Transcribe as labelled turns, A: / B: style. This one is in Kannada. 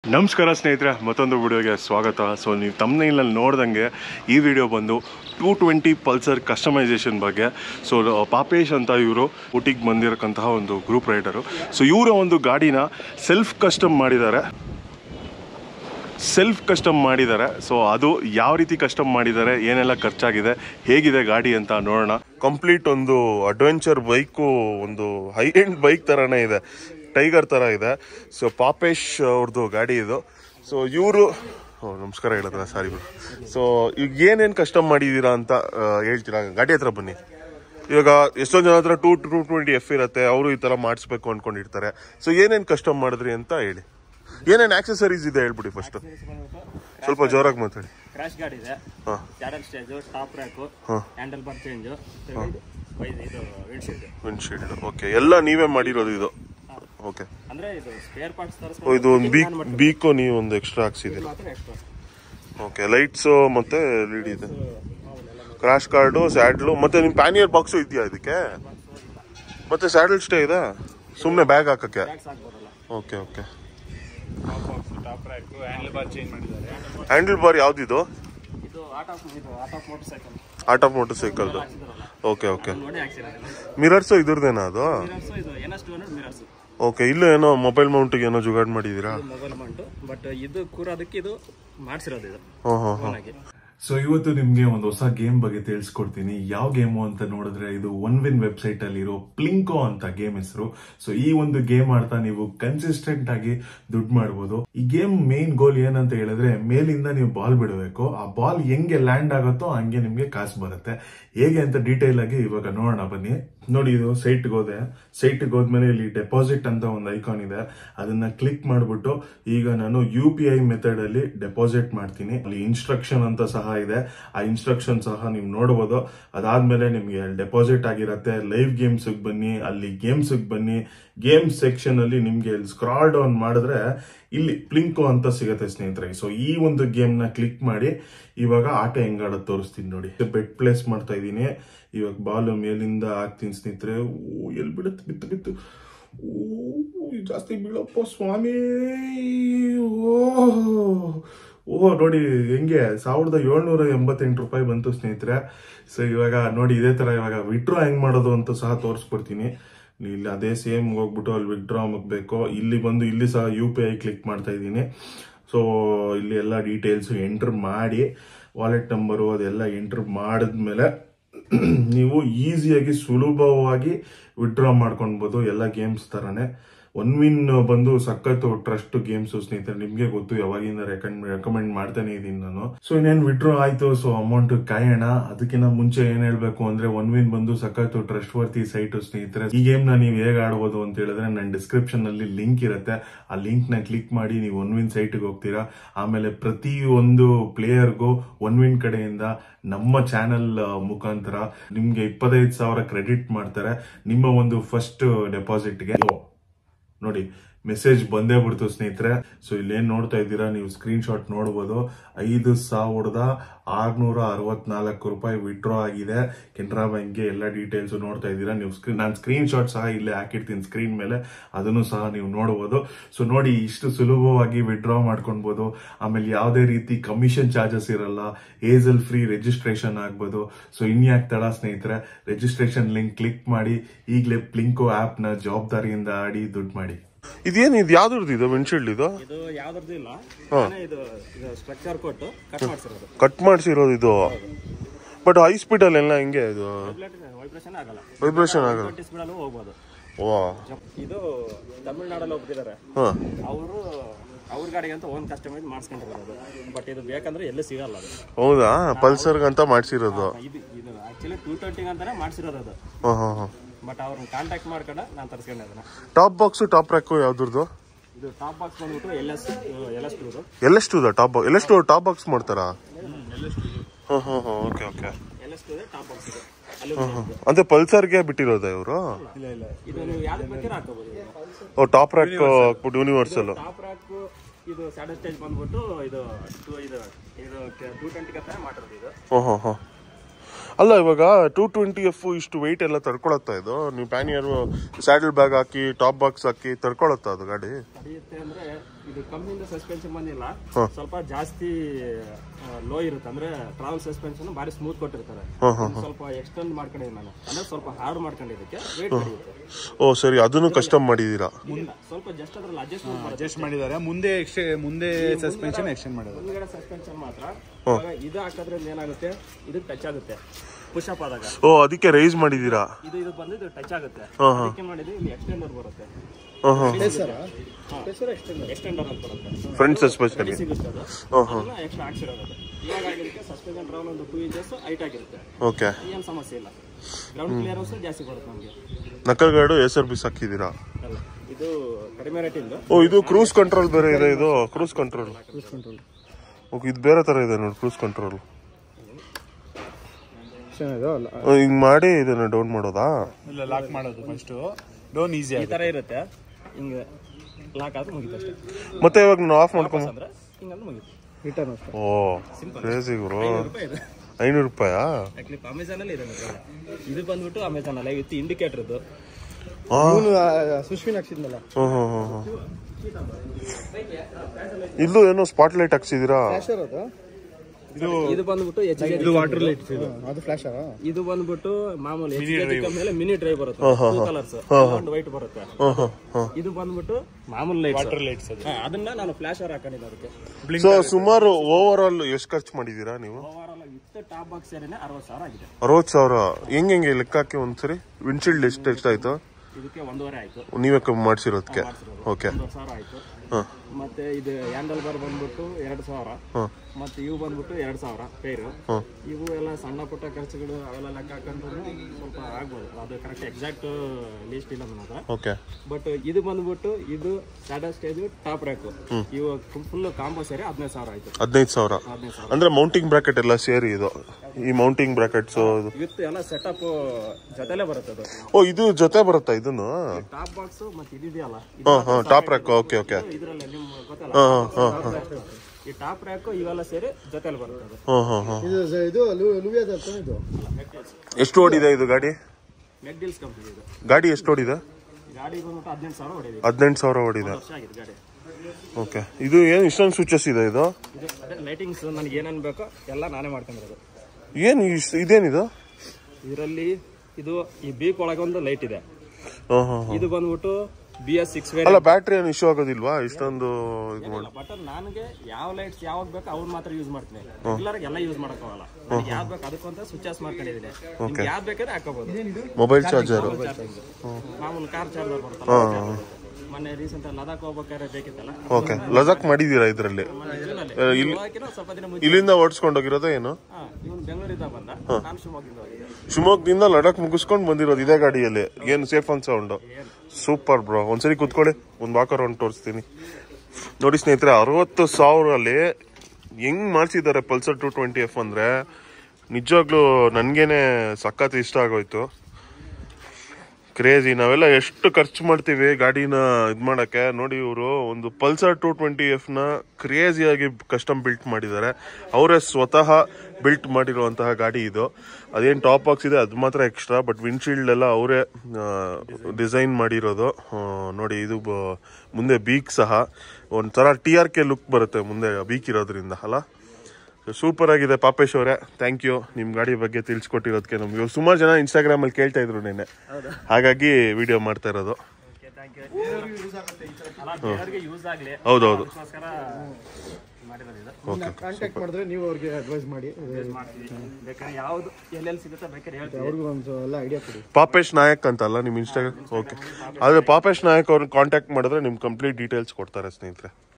A: ನಮಸ್ಕಾರ ಸ್ನೇಹಿತರೆ ಮತ್ತೊಂದು ವಿಡಿಯೋಗೆ ಸ್ವಾಗತ ಸೊ ನೀವು ತಮ್ಮನೇನಲ್ಲಿ ನೋಡ್ದಂಗೆ ಈ ವಿಡಿಯೋ ಬಂದು ಟೂ ಟ್ವೆಂಟಿ ಪಲ್ಸರ್ ಕಸ್ಟಮೈಸೇಷನ್ ಬಗ್ಗೆ ಸೊ ಪಾಪೇಶ್ ಅಂತ ಇವರು ಊಟಿಗೆ ಬಂದಿರಕ್ಕಂತಹ ಒಂದು ಗ್ರೂಪ್ ರೈಡರು ಸೊ ಇವರ ಒಂದು ಗಾಡಿನ ಸೆಲ್ಫ್ ಕಸ್ಟಮ್ ಮಾಡಿದ್ದಾರೆ ಸೆಲ್ಫ್ ಕಸ್ಟಮ್ ಮಾಡಿದ್ದಾರೆ ಸೊ ಅದು ಯಾವ ರೀತಿ ಕಸ್ಟಮ್ ಮಾಡಿದ್ದಾರೆ ಏನೆಲ್ಲ ಖರ್ಚಾಗಿದೆ ಹೇಗಿದೆ ಗಾಡಿ ಅಂತ ನೋಡೋಣ ಕಂಪ್ಲೀಟ್ ಒಂದು ಅಡ್ವೆಂಚರ್ ಬೈಕು ಒಂದು ಹೈ ಎಂಡ್ ಬೈಕ್ ಥರನೇ ಇದೆ ಟೈಗರ್ ಥರ ಇದೆ ಸೊ ಪಾಪೇಶ್ ಅವ್ರದ್ದು ಗಾಡಿ ಇದು ಸೊ ಇವರು ನಮಸ್ಕಾರ ಹೇಳಿದ್ರ ಸಾರಿ ಬಿಡು ಸೊ ಈಗ ಏನೇನು ಕಸ್ಟಮ್ ಮಾಡಿದ್ದೀರಾ ಅಂತ ಆ, ಹೇಳ್ತೀರಾ ಗಾಡಿ ಹತ್ರ ಬನ್ನಿ ಇವಾಗ ಎಷ್ಟೊಂದು ಜನ ಹತ್ರ ಟೂ ಟೂ ಟ್ವೆಂಟಿ ಎಫ್ ಇರುತ್ತೆ ಅವರು ಈ ಥರ ಮಾಡಿಸ್ಬೇಕು ಅನ್ಕೊಂಡಿರ್ತಾರೆ ಸೊ ಏನೇನು ಕಸ್ಟಮ್ ಮಾಡಿದ್ರಿ ಅಂತ ಹೇಳಿ ಏನೇನು ಆಕ್ಸೆಸರೀಸ್ ಇದೆ ಹೇಳ್ಬಿಡಿ ಫಸ್ಟ್ ಸ್ವಲ್ಪ ಜೋರಾಗಿ ಮಾತಾಡಿ
B: ಕ್ರಾಶ್ ಗಾರ್ಡ್ ಇದೆ
A: ಹಾಂ
B: ಸ್ಯಾಡಲ್ ಸ್ಟೇಜು ಟಾಪ್ ರ್ಯಾಕು
A: ಹಾಂ
B: ಹ್ಯಾಂಡಲ್ ಬಾರ್ ಚೇಂಜು ಇದು ವಿಂಡ್ಶೀಲ್ಡ್
A: ವಿಂಡ್ಶೀಲ್ಡ್ ಓಕೆ ಎಲ್ಲ ನೀವೇ ಮಾಡಿರೋದು ಇದು ಓಕೆ
B: ಅಂದ್ರೆ ಇದು ಸ್ಪೇರ್ ಪಾರ್ಟ್ಸ್
A: ಇದು ಒಂದು ಬೀಕ್ ಬೀಕೋ ನೀವು ಒಂದು ಎಕ್ಸ್ಟ್ರಾ ಹಾಕ್ಸಿದ್ದೀರಿ
B: ಮಾತ್ರ ಎಕ್ಸ್ಟ್ರಾ
A: ಓಕೆ ಲೈಟ್ಸು ಮತ್ತೆ ಲೀಡ್ ಇದೆ ಕ್ರಾಶ್ ಕಾರ್ಡು ಸ್ಯಾಡ್ಲು ಮತ್ತೆ ನಿಮ್ಮ ಪ್ಯಾನಿಯರ್ ಬಾಕ್ಸು ಇದೆಯಾ ಇದಕ್ಕೆ ಮತ್ತೆ ಸ್ಯಾಡಲ್ ಸ್ಟೇ ಇದೆ ಸುಮ್ಮನೆ ಬ್ಯಾಗ್ ಹಾಕಕ್ಕೆ
B: ಬ್ಯಾಗ್ಸ್ ಹಾಕ್ಬೋದಲ್ಲ
A: okay okay
B: top rack handle bar change ಮಾಡಿದ್ದಾರೆ
A: ಹ್ಯಾಂಡಲ್ ಬಾರ್ ಯಾವ್ದಿದು
B: ಇದು ಆಟ್ ಆಫ್ ಇದು art of motorcycle
A: art of motor ಸೈಕಲ್ದು
B: ಹಾಕ್ಸಿದಾರಲ್ಲ
A: ಓಕೆ ಓಕೆ
B: ನೋಡಿ ಹಾಕ್ಸಿರೋದಿಲ್ಲ
A: ಮಿರರ್ಸು ಇದ್ರದ್ದೇನಾ ಅದು
B: ಮಿರರ್ಸ್ ಇದು N S two hundred mirrors
A: okay ಇಲ್ಲೂ ಏನೋ ಮೊಬೈಲ್ ಮೌಂಟಿಗೆ ಏನೋ ಜುಗಾಡ್ ಮಾಡಿದ್ದೀರಾ
B: ಇದು ಮೊಬೈಲ್ ಅಮೌಂಟು ಬಟ್ ಇದು ಕೂರೋದಕ್ಕೆ ಇದು ಮಾಡಿಸಿರೋದು ಇದು
A: ಹಾಂ ಹಾಂ ಹಾಂ
B: ಆಗಿ
C: ಸೊ ಇವತ್ತು ನಿಮ್ಗೆ ಒಂದು ಹೊಸ ಗೇಮ್ ಬಗ್ಗೆ ತಿಳಿಸ್ಕೊಡ್ತೀನಿ ಯಾವ ಗೇಮು ಅಂತ ನೋಡಿದ್ರೆ ಇದು ಒನ್ ವಿನ್ ವೆಬ್ಸೈಟ್ ಅಲ್ಲಿ ಇರೋ ಪ್ಲಿಂಕೋ ಅಂತ ಗೇಮ್ ಹೆಸರು ಸೊ ಈ ಒಂದು ಗೇಮ್ ಆಡ್ತಾ ನೀವು ಕನ್ಸಿಸ್ಟೆಂಟ್ ಆಗಿ ದುಡ್ಡು ಮಾಡ್ಬೋದು ಈ ಗೇಮ್ ಮೇನ್ ಗೋಲ್ ಏನಂತ ಹೇಳಿದ್ರೆ ಮೇಲಿಂದ ನೀವು ಬಾಲ್ ಬಿಡಬೇಕು ಆ ಬಾಲ್ ಹೆಂಗೆ ಲ್ಯಾಂಡ್ ಆಗುತ್ತೋ ಹಂಗೆ ನಿಮ್ಗೆ ಕಾಸು ಬರುತ್ತೆ ಹೇಗೆ ಅಂತ ಡೀಟೇಲ್ ಆಗಿ ಇವಾಗ ನೋಡೋಣ ಬನ್ನಿ ನೋಡಿ ಇದು ಸೈಟ್ಗೆ ಹೋದೆ ಸೈಟ್ಗೆ ಹೋದ್ಮೇಲೆ ಇಲ್ಲಿ ಡೆಪಾಸಿಟ್ ಅಂತ ಒಂದು ಐಕಾನ್ ಇದೆ ಅದನ್ನ ಕ್ಲಿಕ್ ಮಾಡ್ಬಿಟ್ಟು ಈಗ ನಾನು ಯು ಪಿ ಐ ಮೆಥಡ್ ಅಲ್ಲಿ ಡೆಪಾಸಿಟ್ ಮಾಡ್ತೀನಿ ಅಲ್ಲಿ ಇನ್ಸ್ಟ್ರಕ್ಷನ್ ಅಂತ ಸಹ ಇದೆ ಆ ಇನ್ಸ್ಟ್ರಕ್ಷನ್ ಸಹ ನೀವು ನೋಡಬಹುದು ಅದಾದ್ಮೇಲೆ ನಿಮ್ಗೆ ಡೆಪಾಸಿಟ್ ಆಗಿರತ್ತೆ ಲೈವ್ ಗೇಮ್ಸ್ ಬನ್ನಿ ಅಲ್ಲಿ ಗೇಮ್ಸ್ ಬನ್ನಿ ಗೇಮ್ಸ್ ಸೆಕ್ಷನ್ ಅಲ್ಲಿ ನಿಮ್ಗೆ ಸ್ಕ್ರಾಲ್ ಡೌನ್ ಮಾಡಿದ್ರೆ ಇಲ್ಲಿ ಪ್ಲಿಂಕೋ ಅಂತ ಸಿಗತ್ತೆ ಸ್ನೇಹಿತರೆ ಸೊ ಈ ಒಂದು ಗೇಮ್ ನ ಕ್ಲಿಕ್ ಮಾಡಿ ಇವಾಗ ಆಟ ಹೆಂಗಾಡೋದು ತೋರಿಸ್ತೀನಿ ನೋಡಿ ಬೆಟ್ ಪ್ಲೇಸ್ ಮಾಡ್ತಾ ಇದ್ದೀನಿ ಇವಾಗ ಬಾಲ್ ಮೇಲಿಂದ ಹಾಕ್ತೀನಿ ಸ್ನೇಹಿತರೆ ಓ ಎಲ್ಲಿ ಬಿಡುತ್ತೆ ಬಿತ್ತು ಬಿತ್ತು ಓ ಇದು ಜಾಸ್ತಿ ಬೀಳಪ್ಪ ಸ್ವಾಮಿ ಓ ಓ ನೋಡಿ ಹೆಂಗೆ ಸಾವಿರದ ಏಳ್ನೂರ ಎಂಬತ್ತೆಂಟು ರೂಪಾಯಿ ಬಂತು ಸ್ನೇಹಿತರೆ ಸೊ ಇವಾಗ ನೋಡಿ ಇದೇ ತರ ಇವಾಗ ವಿಡ್ರಾ ಹೆಂಗ್ ಮಾಡೋದು ಅಂತ ಸಹ ತೋರಿಸ್ಕೊಡ್ತೀನಿ ಇಲ್ಲಿ ಅದೇ ಸೇಮ್ ಹೋಗ್ಬಿಟ್ಟು ಅಲ್ಲಿ ವಿಡ್ರಾ ಬೇಕು ಇಲ್ಲಿ ಬಂದು ಇಲ್ಲಿ ಸಹ ಯು ಪಿ ಐ ಕ್ಲಿಕ್ ಮಾಡ್ತಾ ಇದ್ದೀನಿ ಸೊ ಇಲ್ಲಿ ಎಲ್ಲ ಡೀಟೇಲ್ಸ್ ಎಂಟರ್ ಮಾಡಿ ವಾಲೆಟ್ ನಂಬರು ಅದೆಲ್ಲ ಎಂಟರ್ ಮಾಡಿದ್ಮೇಲೆ ನೀವು ಈಸಿಯಾಗಿ ಸುಲಭವಾಗಿ ವಿಡ್ರಾ ಮಾಡ್ಕೊಳ್ಬೋದು ಎಲ್ಲ ಗೇಮ್ಸ್ ಥರನೇ ಒನ್ ವಿನ್ ಬಂದು ಸಖತ್ತು ಟ್ರಸ್ಟ್ ಗೇಮ್ಸ್ ಸ್ನೇಹಿತರೆ ನಿಮ್ಗೆ ಗೊತ್ತು ಯಾವಾಗಿಂದ ರೆಕಮೆಂಡ್ ರೆಕಮೆಂಡ್ ಮಾಡ್ತಾನೆ ಇದೀನಿ ನಾನು ಸೊ ಇನ್ನೇನು ವಿಡ್ರಾ ಆಯ್ತು ಸೊ ಅಮೌಂಟ್ ಕಾಯೋಣ ಅದಕ್ಕಿಂತ ಮುಂಚೆ ಏನ್ ಹೇಳ್ಬೇಕು ಅಂದ್ರೆ ಒನ್ ವಿನ್ ಬಂದು ಸಖತ್ತು ಟ್ರಸ್ಟ್ ವರ್ತಿ ಸೈಟ್ ಸ್ನೇಹಿತರೆ ಈ ಗೇಮ್ ನ ನೀವು ಹೇಗೆ ಆಡ್ಬೋದು ಅಂತ ಹೇಳಿದ್ರೆ ನನ್ನ ಡಿಸ್ಕ್ರಿಪ್ಷನ್ ಅಲ್ಲಿ ಲಿಂಕ್ ಇರುತ್ತೆ ಆ ಲಿಂಕ್ ನ ಕ್ಲಿಕ್ ಮಾಡಿ ನೀವು ಒನ್ ವಿನ್ ಸೈಟ್ಗೆ ಹೋಗ್ತೀರಾ ಆಮೇಲೆ ಪ್ರತಿ ಒಂದು ಪ್ಲೇಯರ್ಗೂ ಒನ್ ವಿನ್ ಕಡೆಯಿಂದ ನಮ್ಮ ಚಾನೆಲ್ ಮುಖಾಂತರ ನಿಮ್ಗೆ ಇಪ್ಪತ್ತೈದು ಸಾವಿರ ಕ್ರೆಡಿಟ್ ಮಾಡ್ತಾರೆ ನಿಮ್ಮ ಒಂದು ಫಸ್ಟ್ ಡೆಪಾಸಿಟ್ಗೆ ನೋಡಿ ಮೆಸೇಜ್ ಬಂದೇ ಬಿಡ್ತು ಸ್ನೇಹಿತರೆ ಸೊ ಇಲ್ಲೇನ್ ನೋಡ್ತಾ ಇದ್ದೀರಾ ನೀವು ಸ್ಕ್ರೀನ್ ಶಾಟ್ ನೋಡ್ಬೋದು ಐದು ಸಾವಿರದ ಆರ್ನೂರ ಅರವತ್ನಾಲ್ಕು ರೂಪಾಯಿ ವಿಡ್ರಾ ಆಗಿದೆ ಕೆನರಾ ಬ್ಯಾಂಕ್ಗೆ ಎಲ್ಲ ಡೀಟೇಲ್ಸ್ ನೋಡ್ತಾ ಇದ್ದೀರಾ ನೀವು ಸ್ಕ್ರೀನ್ ನಾನು ಸ್ಕ್ರೀನ್ ಶಾಟ್ ಸಹ ಇಲ್ಲೇ ಹಾಕಿರ್ತೀನಿ ಸ್ಕ್ರೀನ್ ಮೇಲೆ ಅದನ್ನು ಸಹ ನೀವು ನೋಡಬಹುದು ಸೊ ನೋಡಿ ಇಷ್ಟು ಸುಲಭವಾಗಿ ವಿಡ್ರಾ ಮಾಡ್ಕೊಳ್ಬಹುದು ಆಮೇಲೆ ಯಾವುದೇ ರೀತಿ ಕಮಿಷನ್ ಚಾರ್ಜಸ್ ಇರಲ್ಲ ಏಜಲ್ ಫ್ರೀ ರಿಜಿಸ್ಟ್ರೇಷನ್ ಆಗ್ಬೋದು ಸೊ ಇನ್ಯಾಕ್ ತಡ ಸ್ನೇಹಿತರೆ ರಿಜಿಸ್ಟ್ರೇಷನ್ ಲಿಂಕ್ ಕ್ಲಿಕ್ ಮಾಡಿ ಈಗಲೇ ಪ್ಲಿಂಕೋ ಆಪ್ ನ ಜವಾಬ್ದಾರಿಯಿಂದ ಆಡಿ ದುಡ್ಡು ಮಾಡಿ
A: ಇದೇನು ಇದು ಯಾವ್ದ್ರದ್ದು ಇದು ವಿಂಡ್ಶೀಲ್ಡ್ ಇದು
B: ಇದು ಯಾವ್ದ್ರದ್ದು ಇಲ್ಲ ನಾನೇ ಇದು ಇದು ಸ್ಟ್ರಕ್ಚರ್ ಕೊಟ್ಟು ಕಟ್ ಮಾಡಿಸಿರೋದು
A: ಕಟ್ ಮಾಡಿಸಿರೋದು ಇದು ಬಟ್ ಹೈ ಸ್ಪೀಡ್ ಅಲ್ಲೆಲ್ಲ ಹೆಂಗೆ ಇದು
B: ವೈಬ್ರೇಷನ್ ಆಗಲ್ಲ
A: ವೈಬ್ರೇಷನ್ ಆಗಲ್ಲ
B: ಟ್ವೆಂಟಿ ಸ್ಪೀಡಲ್ಲೂ ಹೋಗ್ಬೋದು
A: ವಾ
B: ಇದು ತಮಿಳ್ನಾಡಲ್ಲಿ ಒಬ್ಬರಿದ್ದಾರೆ
A: ಹಾ
B: ಅವರು ಅವ್ರ ಗಾಡಿಗೆ ಅಂತ ಓನ್ ಕಸ್ಟಮೈಸ್ ಮಾಡಿಸ್ಕೊಂಡಿರೋದು ಬಟ್ ಇದು ಬೇಕಂದ್ರೆ ಎಲ್ಲೂ ಸಿಗಲ್ಲ ಅದು
A: ಹೌದಾ ಪಲ್ಸರ್ಗ್ ಅಂತ ಮಾಡಿಸಿರೋದು
B: ಇದು ಇದು ಆಕ್ಚುಲಿ ಟೂ ಟ್ವೆಂಟಿಗೆ ಅಂತಾನೆ ಮಾಡಿಸಿರೋದು ಅದು
A: ಹಾ ಹಾ ಹಾ
B: ಬಟ್ ಅವ್ರನ್ನ ಕಾಂಟ್ಯಾಕ್ಟ್ ಮಾಡ್ಕೊಂಡು ನಾನು ತರಿಸ್ಕೊಂಡೆ ಅದನ್ನ
A: ಟಾಪ್ ಬಾಕ್ಸು ಟಾಪ್ ರ್ಯಾಕು ಯಾವ್ದ್ರದ್ದು
B: ಇದು ಟಾಪ್ ಬಾಕ್ಸ್ ಬಂದ್ಬಿಟ್ಟು ಎಲ್ ಎಸ್ ಎಲ್ ಎಸ್ ಟೂದು
A: ಎಲ್ಲೆಷ್ಟು ಟಾಪ್ ಎಲ್ಲೆಷ್ಟು ಟಾಪ್ ಬಾಕ್ಸ್ ಮಾಡ್ತಾರಾ ಹಾ ಹಾ ಹಾ okay okay
B: L S two top box ಇದೆ ಅಲ್ಲಿ
A: ಅಂದ್ರೆ ಪಲ್ಸರ್ಗೆ ಬಿಟ್ಟಿರೋದ ಇವರು
B: ಇಲ್ಲ ಇಲ್ಲ ಇದು ನೀವು ಯಾವ್ದಕ್ಕೆ ಬೇಕಾದ್ರೆ ಹಾಕೋಬೋದು
A: ಓ ಟಾಪ್ ರ್ಯಾಕ್ ಹಾಕ್ಬಿಟ್ಟು ಯೂನಿವರ್ಸಲ್
B: ಟಾಪ್ ರ್ಯಾಕ್ ಇದು ಸ್ಯಾಡಲ್ ಸ್ಟೇಜ್ ಬಂದ್ಬಿಟ್ಟು ಇದು ಟೂ ಇದು ಇದು ಟೂ ಟ್ವೆಂಟಿ ಕತ್ತ ಮಾಡಿರೋದು ಇದು
A: ಹಾ ಹಾ ಹಾ ಅಲ್ಲ ಇವಾಗ ಟೂ ಟ್ವೆಂಟಿ ಎಫ್ ಇಷ್ಟು ವೆಯ್ಟ್ ಎಲ್ಲ ತಡ್ಕೊಳತ್ತಾ ಇದು ನೀವು ಪ್ಯಾನಿಯರ್ ಸ್ಯಾಡಲ್ ಬ್ಯಾಗ್ ಹಾಕಿ ಟಾಪ್ ಬಾಕ್ಸ್ ಹಾಕಿ ತಡ್ಕೊಳತ್ತಾ ಅದು ಗಾಡಿ
B: ತಡೆಯುತ್ತೆ ಅಂದ್ರೆ ಇದು ಕಂಪ್ನಿಯಿಂದ ಸಸ್ಪೆನ್ಷನ್ ಬಂದಿಲ್ಲ ಸ್ವಲ್ಪ ಜಾಸ್ತಿ ಲೋ ಇರುತ್ತೆ ಅಂದ್ರೆ ಟ್ರಾವೆಲ್ ಸಸ್ಪೆನ್ಷನ್ ಬಾರಿ ಸ್ಮೂತ್ ಕೊಟ್ಟಿರ್ತಾರೆ ಇದು ಸ್ವಲ್ಪ ಎಕ್ಸ್ಟೆಂಡ್ ಮಾಡ್ಕೊಂಡಿದ್ದೀನಿ ನಾನು ಅಂದ್ರೆ ಸ್ವಲ್ಪ ಹಾರ್ಡ್ ಮಾಡ್ಕೊಂಡಿದ್ದಕ್ಕೆ ವೇಟ್ ಕಡಿಯುತ್ತೆ
A: ಓ ಸರಿ ಅದನ್ನು ಕಸ್ಟಮ್ ಮಾಡಿದೀರಾ
B: ಇಲ್ಲ ಸ್ವಲ್ಪ ಜಸ್ಟ್ ಅದ್ರಲ್ಲಿ ಅಡ್ಜಸ್ಟ್ಮೆಂಟ್
D: ಅಡ್ಜಸ್ಟ್ ಮಾಡಿದ್ದಾರೆ ಮುಂದೆ ಎಕ್ಸ್ಟೆ ಮುಂದೆ ಸಸ್ಪೆನ್ಷನ್ ಎಕ್ಸ್ಟೆಂಡ್ ಮಾಡಿದ್ದಾರೆ
B: ಮುಂದ್ಗಡೆ ಸಸ್ಪೆನ್ಷನ್ ಮಾತ್ರ ಇವಾಗ ಇದು ಹಾಕೋದ್ರಿಂದ ಏನಾಗುತ್ತೆ ಇದು ಟಚ್ ಆಗುತ್ತೆ ಪುಷ್ ಅಪ್ ಆದಾಗ
A: ಓ ಅದಕ್ಕೆ ರೈಸ್ ಮಾಡಿದೀರಾ
B: ಇದು ಇದು ಬಂದು ಇದು ಟಚ್ ಆಗುತ್ತೆ ಅದಕ್ಕೆ ಮಾಡಿದ್ವಿ ಇಲ್ಲಿ ಎಕ್ಸ್ಟೆಂಡರ್ ಬರುತ್ತೆ
A: ಹಾಂ ಹಾಂ
B: ಎಕ್ಸ್ಟೆಂಡರ್ ಅಂತ ಬರುತ್ತೆ
A: ಫ್ರಂಟ್ ಸಸ್ಪೆನ್ಷನ್
B: ಸಿಗುತ್ತೆ ಅದು ಅದನ್ನ ಎಕ್ಸ್ಟ್ರಾ ಹಾಕ್ಸಿರೋದು ಇವಾಗ ಆಗಿರುತ್ತೆ ಸಸ್ಪೆನ್ಷನ್ ಟ್ರಾವೆಲ್ ಒಂದು ಟೂ ಇಂಚಸ್ ಹೈಟ್ ಆಗಿರುತ್ತೆ
A: ಓಕೆ
B: ಏನು ಸಮಸ್ಯೆ ಇಲ್ಲ ಗ್ರೌಂಡ್ ಕ್ಲಿಯರೆನ್ಸ್ ಜಾಸ್ತಿ ಬರುತ್ತೆ ನಮಗೆ
A: ನಕಲ್ ಗಾಡು ಎಸ್ ಬಿಸ್ ಹಾಕಿದೀರಾ
B: ಅಲ್ಲ ಇದು ಕಡಿಮೆ ರೇಟಿಂದು
A: ಓ ಇದು ಕ್ರೂಸ್ ಕಂಟ್ರೋಲ್ ಬೇರೆ ಇದೆ ಇದು ಕ್ರೂಸ್ ಕಂಟ್ರೋಲ್ ಓಕೆ ಇದು ಬೇರೆ ತರ ಇದೆ ನೋಡಿ ಕ್ರೂಸ್ ಕಂಟ್ರೋಲ್ ಹಿಂಗ್ ಮಾಡಿ ಇದನ್ನ ಡೌನ್ ಮಾಡೋದಾ
D: ಇಲ್ಲ ಲಾಕ್ ಮಾಡೋದು ಫಸ್ಟ್ ಡೋನ್ ಈಸಿ
B: ಈ ಥರ ಇರುತ್ತೆ ಹಿಂಗೆ ಲಾಕ್ ಆದ್ರೆ ಮುಗೀತು ಅಷ್ಟೇ
A: ಮತ್ತೆ ಇವಾಗ ನಾವು ಆಫ್ ಮಾಡ್ಕೊಂಡ್
B: ಅಂದ್ರೆ ಹಿಂಗಂದ್ರೆ ಮುಗೀತು
D: ರಿಟರ್ನ್ ಅಷ್ಟೇ
A: ಓ ಕ್ರೇಜಿ ಗುರು
B: ರೂಪಾಯಿ ಇದೆ
A: ಐನೂರು ರೂಪಾಯಾ
B: ಆಕ್ಚುಲಿ ಅಮೆಝಾನ್ ಅಲ್ಲಿ ಇದೆ ನನ್ನ ಹತ್ರ. ಇದು ಬಂದ್ಬಿಟ್ಟು ಅಮೆಝಾನ್ ಅಲ್ಲ ವಿತ್ ಇಂಡಿಕೇಟರ್ದು
A: ಹಾ
D: ಸುಶ್ವಿನ್ ಹಾಕ್ಸಿದ್ನಲ್ಲ
A: ಹ್ಮ್ ಹ್ಮ್ ಹ್ಮ್ ಹ್ಮ್. ಇಲ್ಲೂ ಏನೋ ಸ್ಪಾಟ್ ಲೈಟ್ ಹಾಕ್ಸಿದೀರಾ
D: ಅದು
B: ಇದು ಬಂದ್ಬಿಟ್ಟು ಎಚ್
D: ಇದು ವಾಟರ್ ಲೈಟ್ ಅದು ಫ್ಲಾಶ್
B: ಇದು ಬಂದ್ಬಿಟ್ಟು ಮಾಮೂಲಿ ಎಚ್ ಮೇಲೆ ಮಿನಿ ಡ್ರೈವ್ ಬರುತ್ತೆ ಟೂ ಕಲರ್ಸ್ ಒಂದು ವೈಟ್ ಬರುತ್ತೆ
A: ಹ್ಮ್ ಹ್ಮ್ ಹ್ಮ್
B: ಇದು ಬಂದ್ಬಿಟ್ಟು ಮಾಮೂಲಿ ಲೈಟ್
D: ವಾಟರ್ ಲೈಟ್ಸ್ ಅದು
B: ಅದನ್ನ ನಾನು ಫ್ಲಾಶರ್ ಹಾಕೊಂಡಿದ್ದೆ ಅದಕ್ಕೆ
A: ಸೊ ಸುಮಾರು ಓವರ್ ಆಲ್ ಎಷ್ಟು ಖರ್ಚು ಮಾಡಿದೀರಾ ನೀವು
B: ಓವರಾಲ್ ವಿತ್ ಟಾಪ್ ಬಾಕ್ಸ್ ಸೇರಿನೇ ಅರವತ್ತು ಸಾವಿರ ಆಗಿದೆ
A: ಅರವತ್ತು ಸಾವಿರ ಹೆಂಗ್ ಹೆಂಗೆ ಲೆಕ್ಕ ಹಾಕಿ ಒಂದ್ಸರಿ ವಿಂಡ್ಶೀಲ್ಡ್ ಎಷ್ಟು ಎಷ್ಟಾಯ್ತು
B: ಇದಕ್ಕೆ ಒಂದೂವರೆ ಆಯ್ತು
A: ನೀವೇ ಕಮ್ಮಿ ಮಾಡಿಸಿರೋದಕ್ಕೆ ಓಕೆ
B: ಒಂದೂವರೆ ಸಾವಿರ ಆಯ್ತು
A: ಹಾಂ
B: ಮತ್ತೆ ಇದು ಹ್ಯಾಂಡಲ್ ಬಾರ್ ಬಂದ್ಬಿಟ್ಟು ಎರಡು ಸಾವಿರ
A: ಹಾಂ
B: ಮತ್ತೆ ಇವು ಬಂದ್ಬಿಟ್ಟು ಎರಡು ಸಾವಿರ ಪೇರು
A: ಹಾಂ
B: ಇವು ಎಲ್ಲ ಸಣ್ಣ ಪುಟ್ಟ ಖರ್ಚುಗಳು ಅವೆಲ್ಲ ಲೆಕ್ಕ ಹಾಕೊಂಡ್ರು ಸ್ವಲ್ಪ ಆಗ್ಬೋದು ಅದು ಕರೆಕ್ಟ್ ಎಕ್ಸಾಕ್ಟ್ ಲಿಸ್ಟ್ ಇಲ್ಲ ನನ್ನ ಹತ್ರ
A: ಓಕೆ
B: ಬಟ್ ಇದು ಬಂದ್ಬಿಟ್ಟು ಇದು ಟಾಟಾ ಸ್ಟೇಜ್ ಟಾಪ್ ರ್ಯಾಕ್ ಇವು ಫುಲ್ ಕಾಂಬೋ ಸೇರಿ ಹದಿನೈದು ಸಾವಿರ ಆಯ್ತು
A: ಹದಿನೈದು ಸಾವಿರ
B: ಹದಿನೈದು ಸಾವಿರ
A: ಅಂದ್ರೆ ಮೌಂಟಿಂಗ್ ಬ್ರಾಕೆಟ್ ಎಲ್ಲ ಸೇರಿ ಇದು ಈ ಮೌಂಟಿಂಗ್ ಬ್ರಾಕೆಟ್ಸ್ ಇದು
B: ವಿತ್ ಎಲ್ಲ ಸೆಟಪ್ ಜೊತೆಲೆ ಬರುತ್ತೆ ಅದು
A: ಓ ಇದು ಜೊತೆ ಬರುತ್ತಾ ಇದನ್ನು
B: ಟಾಪ್ ಬಾಕ್ಸ್ ಮತ್ತೆ ಇದಿದೆಯಲ್ಲ
A: ಹಾ ಹಾ ಟಾಪ್ ರ್ಯಾಕ್ ಓಕೆ ಓಕೆ
B: ಇದರಲ್ಲಿ ನಿಮ್ ಗೊತ್ತಲ್ಲ
A: ಹಾ ಹಾ ಹಾ
B: ಈ ಟಾಪ್ ರ್ಯಾಕ್ ಇವೆಲ್ಲ ಸೇರಿ ಜೊತೆಲಿ ಬರುತ್ತೆ ಅದು
A: ಹಾ ಹಾ ಹಾ
D: ಇದು ಇದು ಲುವಿಯಾದ ಇದು
A: ಎಷ್ಟು ಓಡಿದೆ ಇದು ಗಾಡಿ
B: ಮೆಕ್ ಡೀಲ್ಸ್ ಕಂಪ್ನಿ ಇದು
A: ಗಾಡಿ ಎಷ್ಟು ಓಡಿದೆ
B: ಗಾಡಿ ಬಂದ್ಬಿಟ್ಟು ಹದಿನೆಂಟು ಸಾವಿರ ಹೊಡೆದಿದೆ
A: ಹದಿನೆಂಟು ಸಾವಿರ ಓಡಿದೆ
B: ವರ್ಷ ಆಗಿದೆ ಗಾಡಿ
A: ಓಕೆ ಇದು ಏನು ಇಷ್ಟೊಂದು ಸ್ವಿಚಸ್ ಇದೆ ಇದು
B: ಇದು ಅದೇ ಲೈಟಿಂಗ್ಸ್ ನನಗೆ ಏನೇನು ಬೇಕೋ ಎಲ್ಲ ನಾನೇ ಮಾಡ್ಕೊಂಡಿರೋದು
A: ಏನು ಇಷ್ಟು ಇದೇನಿದು
B: ಇದರಲ್ಲಿ ಇದು ಈ ಬೀಕ್ ಒಳಗೆ ಒಂದು ಲೈಟ್ ಇದೆ
A: ಹಾ ಹಾ ಹಾ
B: ಇದು ಬಂದ್ಬಿಟ್ಟು ಬಿ ಎಸ್ ಸಿಕ್ಸ್
A: ಅಲ್ಲ ಬ್ಯಾಟ್ರಿ ಏನು ಇಶ್ಯೂ ಆಗೋದಿಲ್ವಾ ಇಷ್ಟೊಂದು ಇದು ಮಾಡಿ
B: ಬಟ್ ನನಗೆ ಯಾವ ಲೈಟ್ಸ್ ಯಾವಾಗ ಬೇಕು ಅವ್ರು ಮಾತ್ರ ಯೂಸ್ ಮಾಡ್ತೀನಿ ರೆಗ್ಯುಲರ್ ಎಲ್ಲ ಯೂಸ್ ಮಾಡಕ್ಕಾಗಲ್ಲ ನನಗೆ ಯಾವ್ದು ಬೇಕು ಅದಕ್ಕಂತ ಸ್ವಿಚ್ ಆಫ್ ಮಾಡ್ಕೊಂಡಿದ್ದೀನಿ ನಿಮ್ಗೆ ಯಾವ್ದು ಬೇಕಾದ್ರೆ ಹಾಕೋಬಹುದು
A: ಮೊಬೈಲ್ ಚಾರ್ಜರು
B: ಮಾಮೂಲಿ ಕಾರ್ ಚಾರ್ಜರ್ ಬರುತ್ತಲ್ಲ ಮೊನ್ನೆ ರೀಸೆಂಟ್ ಲದಾಖ್ ಹೋಗ್ಬೇಕಾದ್ರೆ ಬೇಕಿತ್ತಲ್ಲ
A: ಓಕೆ ಲಜಾಕ್ ಮಾಡಿದ್ದೀರಾ ಇದರಲ್ಲಿ
B: ಮೊನ್ನೆ ಜೂನಲ್ಲಿ ಹೋಗಕ್ಕಿಂತ ಸ್ವಲ್ಪ ದಿನ ಮುಂಚೆ
A: ಇಲ್ಲಿಂದ ಓಡಿಸ್ಕೊಂಡು ಹೋಗಿರೋದು ಏನು
B: ಹಾ ಇವನು ಬೆಂಗಳೂರಿಂದ ಬಂದ ನಾನು ಶಿವಮೊಗ್ಗದಿಂದ ಹೋಗಿದ್ದೆ
A: ಶಿವಮೊಗ್ಗದಿಂದ ಲಡಾಖ್ ಮುಗಿಸ್ಕೊಂಡು ಬಂದಿರೋದು ಇದೇ ಗಾಡಿಯಲ್ಲಿ ಏನು safe and sound super bro ಒಂದ್ಸರಿ ಕೂತ್ಕೊಳ್ಳಿ ಒಂದು ವಾಕರ್ ಒಂದು ತೋರಿಸ್ತೀನಿ ನೋಡಿ ಸ್ನೇಹಿತರೆ ಅರವತ್ತು ಸಾವಿರಲ್ಲಿ ಹೆಂಗ್ ಮಾಡ್ಸಿದ್ದಾರೆ ಪಲ್ಸರ್ ಟು ಟ್ವೆಂಟಿ ಎಫ್ ಅಂದ್ರೆ ನಿಜವಾಗ್ಲೂ ನನಗೇನೆ ಸಖತ್ ಇಷ್ಟ ಆಗೋಯ್ತು ಕ್ರೇಜಿ ನಾವೆಲ್ಲ ಎಷ್ಟು ಖರ್ಚು ಮಾಡ್ತೀವಿ ಗಾಡಿನ ಇದು ಮಾಡಕ್ಕೆ ನೋಡಿ ಇವರು ಒಂದು ಪಲ್ಸರ್ ಟು ಟ್ವೆಂಟಿ ಎಫ್ ನ ಕ್ರೇಜಿಯಾಗಿ ಕಸ್ಟಮ್ ಬಿಲ್ಟ್ ಮಾಡಿದ್ದಾರೆ ಅವರೇ ಸ್ವತಃ ಬಿಲ್ಟ್ ಮಾಡಿರುವಂತಹ ಗಾಡಿ ಇದು ಅದೇನು ಟಾಪ್ ಬಾಕ್ಸ್ ಇದೆ ಅದು ಮಾತ್ರ ಎಕ್ಸ್ಟ್ರಾ ಬಟ್ ವಿಂಡ್ಶೀಲ್ಡ್ ಎಲ್ಲ ಅವರೇ ಡಿಸೈನ್ ಮಾಡಿರೋದು ಆ, ನೋಡಿ ಇದು ಬ- ಮುಂದೆ ಬೀಕ್ ಸಹ ಒಂಥರ ಟಿ ಆರ್ ಕೆ ಲುಕ್ ಬರುತ್ತೆ ಮುಂದೆ ಬೀಕ್ ಇರೋದ್ರಿಂದ ಅಲ್ಲ ಸೂಪರ್ ಆಗಿದೆ ಪಾಪೇಶ್ ಅವರೇ ಥ್ಯಾಂಕ್ ಯು ನಿಮ್ಮ ಗಾಡಿ ಬಗ್ಗೆ ತಿಳಿಸ್ಕೊಟ್ಟಿರೋದಕ್ಕೆ ನಮ್ಗೆ ಸುಮಾರು ಜನ ಇನ್ಸ್ಟಾಗ್ರಾಮ್ ಅಲ್ಲಿ ಕೇಳ್ತಾ ಇದ್ರು ನೆನ್ನೆ ಹಾಗಾಗಿ ವಿಡಿಯೋ ಮಾಡ್ತಾ ಇರೋದು
B: ಅಲ್ಲ ಬೇರೆಯವ್ರಿಗೆ ಯೂಸ್ ಆಗಲಿ
A: ಹೌದೌದು
B: ಅದಕ್ಕೋಸ್ಕರ ಮಾಡಿರೋದು ಇದು
A: ಓಕೆ
D: ಕಾಂಟ್ಯಾಕ್ಟ್ ಮಾಡಿದ್ರೆ ನೀವು ಅವ್ರಿಗೆ ಅಡ್ವೈಸ್ ಮಾಡಿ
B: ಮಾಡ್ತೀವಿ ಬೇಕಾದ್ರೆ ಯಾವ್ದು ಎಲ್ಲೆಲ್ಲಿ ಸಿಗುತ್ತೋ ಬೇಕಾದ್ರೆ ಹೇಳ್ತೀವಿ
D: ಅವ್ರಿಗೂ ಒಂದು ಎಲ್ಲ ಐಡಿಯಾ ಕೊಡಿ
A: ಪಾಪೇಶ್ ನಾಯಕ್ ಅಂತ ಅಲ್ಲ ನಿಮ್ಮ ಇನ್ಸ್ಟಾಗ್ರಾಮ್ ಓಕೆ ಆದರೆ ಪಾಪೇಶ್ ನಾಯಕ್ ಅವ್ರನ್ನ ಕಾಂಟ್ಯಾಕ್ಟ್ ಮಾಡಿದ್ರೆ ನಿಮ್ಗೆ ಕಂಪ್ಲೀಟ್ ಡೀಟೇಲ್ಸ್ ಕೊಡ್ತಾರೆ ಸ್ನೇಹಿತರೆ